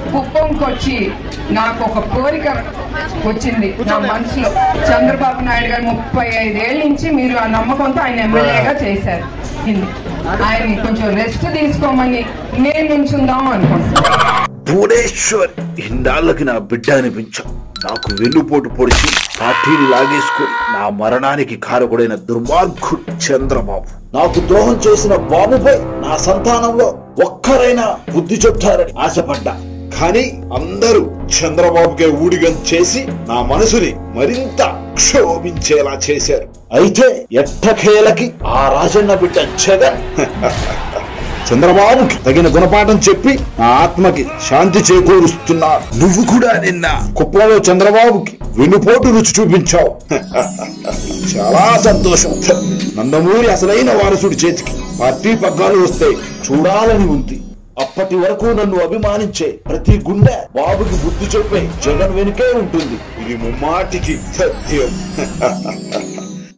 కుప్పంకి వచ్చి నాకు ఒక కోరిక వచ్చింది నా మనసులో చంద్రబాబు నాయుడు గారు ముప్పై ఐదేళ్ళ నుంచి మీరు ఆ నమ్మకంతో ఆయన ఎమ్మెల్యేగా చేశారు ఇది. ఆయన్ని కొంచెం రెస్ట్ తీసుకోమని నేను నుంచుందాం అనుకుంటున్నాను భువనేశ్వర్ ఇన్నాళ్ళకి నా బిడ్డ అనిపించావు నాకు వెన్నుపోటు పొడిచి పార్టీని లాగేసుకుని నా మరణానికి కారకుడైన దుర్మార్గుడు చంద్రబాబు నాకు ద్రోహం చేసిన బాబుపై నా సంతానంలో ఒక్కరైనా బుద్ధి చెప్తారని ఆశపడ్డా కానీ అందరూ చంద్రబాబుకే ఊడిగం చేసి నా మనసుని మరింత క్షోభించేలా చేశారు అయితే ఎట్టకేలకి ఆ రాజన్న బిడ్డ జగన్ చంద్రబాబుకి తగిన గుణపాఠం చెప్పి నా ఆత్మకి శాంతి చేకూరుస్తున్నారు నువ్వు కూడా నిన్న కుప్పలో చంద్రబాబుకి వెన్నుపోటు రుచి చూపించావు చాలా సంతోషం నందమూరి అసలైన వారసుడి చేతికి పార్టీ పగ్గాలు వస్తే చూడాలని ఉంది అప్పటి వరకు నన్ను అభిమానించే ప్రతి గుండె బాబుకి బుద్ధి చెప్పే జగన్ వెనుకే ఉంటుంది ఇది ముమ్మాటికి సత్యం